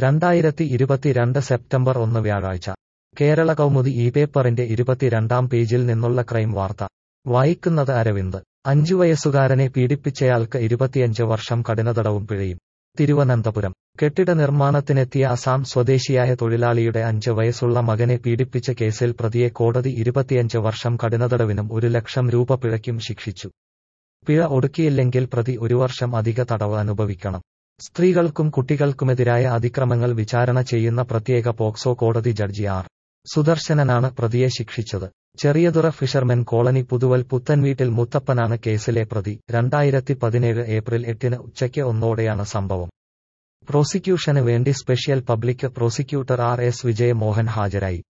രണ്ടായിരത്തി ഇരുപത്തിരണ്ട് സെപ്റ്റംബർ ഒന്ന് വ്യാഴാഴ്ച കേരള കൗമുദി ഈ പേപ്പറിന്റെ ഇരുപത്തിരണ്ടാം പേജിൽ നിന്നുള്ള ക്രൈം വാർത്ത വായിക്കുന്നത് അരവിന്ദ് അഞ്ചു വയസ്സുകാരനെ പീഡിപ്പിച്ചയാൾക്ക് ഇരുപത്തിയഞ്ച് വർഷം കഠിനതടവും പിഴയും തിരുവനന്തപുരം കെട്ടിട നിർമ്മാണത്തിനെത്തിയ അസാം സ്വദേശിയായ തൊഴിലാളിയുടെ അഞ്ച് വയസ്സുള്ള മകനെ പീഡിപ്പിച്ച കേസിൽ പ്രതിയെ കോടതി ഇരുപത്തിയഞ്ച് വർഷം കഠിനതടവിനും ഒരു ലക്ഷം രൂപ പിഴയ്ക്കും ശിക്ഷിച്ചു പിഴ ഒടുക്കിയില്ലെങ്കിൽ പ്രതി ഒരു വർഷം അധിക തടവ് അനുഭവിക്കണം സ്ത്രീകൾക്കും കുട്ടികൾക്കുമെതിരായ അതിക്രമങ്ങൾ വിചാരണ ചെയ്യുന്ന പ്രത്യേക പോക്സോ കോടതി ജഡ്ജി ആർ സുദർശനനാണ് പ്രതിയെ ശിക്ഷിച്ചത് ചെറിയതുറ ഫിഷർമെൻ കോളനി പുതുവൽ പുത്തൻവീട്ടിൽ മുത്തപ്പനാണ് കേസിലെ പ്രതി രണ്ടായിരത്തി പതിനേഴ് ഏപ്രിൽ എട്ടിന് ഉച്ചയ്ക്ക് ഒന്നോടെയാണ് സംഭവം പ്രോസിക്യൂഷന് വേണ്ടി special public prosecutor R S Vijayamohan ഹാജരായി